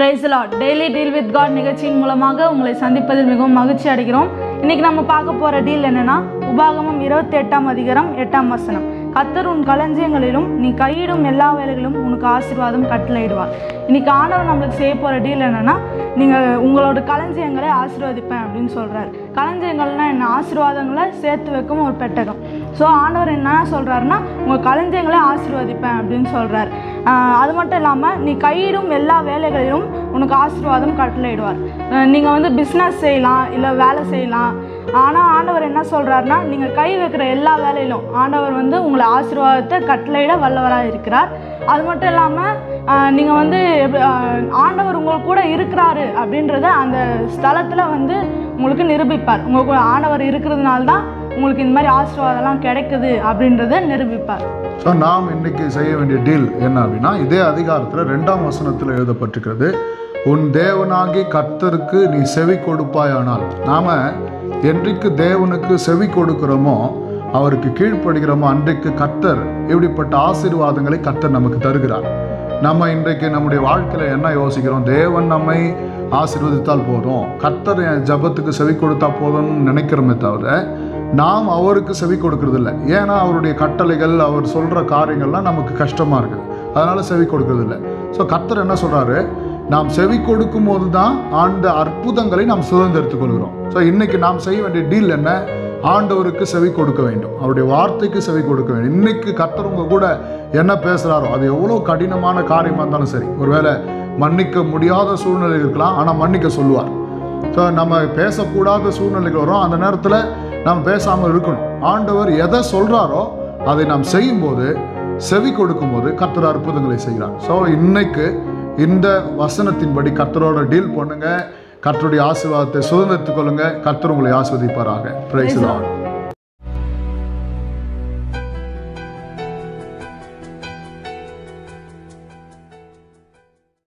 price lot daily deal with God நிகழ்ச்சியின் மூலமாக உங்களை சந்திப்பதில் மிகவும் மகிழ்ச்சி அடைகிறோம் இன்னைக்கு நம்ம பார்க்க போகிற டீல் என்னன்னா உபாகமம் இருபத்தி எட்டாம் அதிகாரம் எட்டாம் வசனம் கத்தர் உன் களஞ்சியங்களிலும் நீ கையிடும் எல்லா வேலைகளும் உனக்கு ஆசீர்வாதம் கட்டளையிடுவார் இன்னைக்கு ஆண்டவர் நம்மளுக்கு செய்ய போகிற டீல் என்னன்னா நீங்கள் உங்களோட களஞ்சியங்களை ஆசீர்வதிப்பேன் அப்படின்னு சொல்கிறார் களஞ்சியங்கள்னா என்ன ஆசீர்வாதங்களை சேர்த்து வைக்கும் ஒரு பெட்டகம் ஸோ ஆண்டவர் என்ன சொல்கிறாருன்னா உங்கள் களஞ்சியங்களை ஆசீர்வதிப்பேன் அப்படின்னு சொல்கிறார் அது மட்டும் இல்லாமல் நீ கையிடும் எல்லா வேலைகளிலும் உனக்கு ஆசீர்வாதம் கட்டளையிடுவார் நீங்கள் வந்து பிஸ்னஸ் செய்யலாம் இல்லை வேலை செய்யலாம் ஆனால் ஆண்டவர் என்ன சொல்கிறாருன்னா நீங்கள் கை வைக்கிற எல்லா வேலையிலும் ஆண்டவர் வந்து உங்களை ஆசீர்வாதத்தை கட்டளையிட வல்லவராக இருக்கிறார் அது மட்டும் இல்லாமல் நீங்கள் வந்து எப்படி- ஆஹ் ஆண்டவர் உங்கள் கூட இருக்கிறாரு அப்படின்றத அந்த ஸ்தலத்தில் வந்து உங்களுக்கு நிரூபிப்பார் உங்கள் கூட ஆண்டவர் இருக்கிறதுனால தான் உங்களுக்கு இந்த மாதிரி ஆசீர்வாதம்லாம் கிடைக்குது அப்படின்றத நிரூபிப்பார் ஸோ நாம் இன்னைக்கு செய்ய வேண்டிய டீல் என்ன அப்படின்னா இதே அதிகாரத்தில் ரெண்டாம் வசனத்தில் எழுதப்பட்டிருக்கிறது உன் தேவனாகி கர்த்தருக்கு நீ செவி கொடுப்பாயானால் நாம என்றைக்கு தேவனுக்கு செவி கொடுக்கிறோமோ அவருக்கு கீழ்ப்படுகிறோமோ அன்றைக்கு கர்த்தர் இப்படிப்பட்ட ஆசீர்வாதங்களை கர்த்தர் நமக்கு தருகிறார் நம்ம இன்றைக்கு நம்முடைய வாழ்க்கையில் என்ன யோசிக்கிறோம் தேவன் நம்மை ஆசீர்வதித்தால் போதும் கர்த்தர் என் ஜபத்துக்கு செவி கொடுத்தா போதும்னு நினைக்கிறோமே தவிர நாம் அவருக்கு செவி கொடுக்கறது இல்லை ஏன்னா அவருடைய கட்டளைகள் அவர் சொல்கிற காரியங்கள்லாம் நமக்கு கஷ்டமாக இருக்குது அதனால் செவி கொடுக்கறது இல்லை ஸோ கர்த்தர் என்ன சொல்கிறாரு நாம் செவி கொடுக்கும் போது தான் ஆண்ட அற்புதங்களை நாம் சுதந்திரத்துக் கொள்கிறோம் ஸோ இன்னைக்கு நாம் செய்ய வேண்டிய டீல் என்ன ஆண்டவருக்கு செவி கொடுக்க வேண்டும் அவருடைய வார்த்தைக்கு செவி கொடுக்க வேண்டும் இன்னைக்கு கர்த்தர் உங்க கூட என்ன பேசுகிறாரோ அது எவ்வளோ கடினமான காரியமாக இருந்தாலும் சரி ஒருவேளை மன்னிக்க முடியாத சூழ்நிலை இருக்கலாம் ஆனால் மன்னிக்க சொல்லுவார் ஸோ நம்ம பேசக்கூடாத சூழ்நிலைக்கு வரும் அந்த நேரத்தில் நம்ம பேசாமல் இருக்கணும் ஆண்டவர் எதை சொல்கிறாரோ அதை நாம் செய்யும்போது செவி கொடுக்கும்போது கர்த்தர் அற்புதங்களை செய்கிறார் ஸோ இன்னைக்கு இந்த வசனத்தின்படி கர்த்தரோட டீல் பண்ணுங்க கர்த்தருடைய ஆசீர்வாதத்தை சுதந்திரத்துக் கொள்ளுங்க கர்த்தர் உங்களை ஆஸ்வதிப்பாராக பிரைஸ் லார்ட்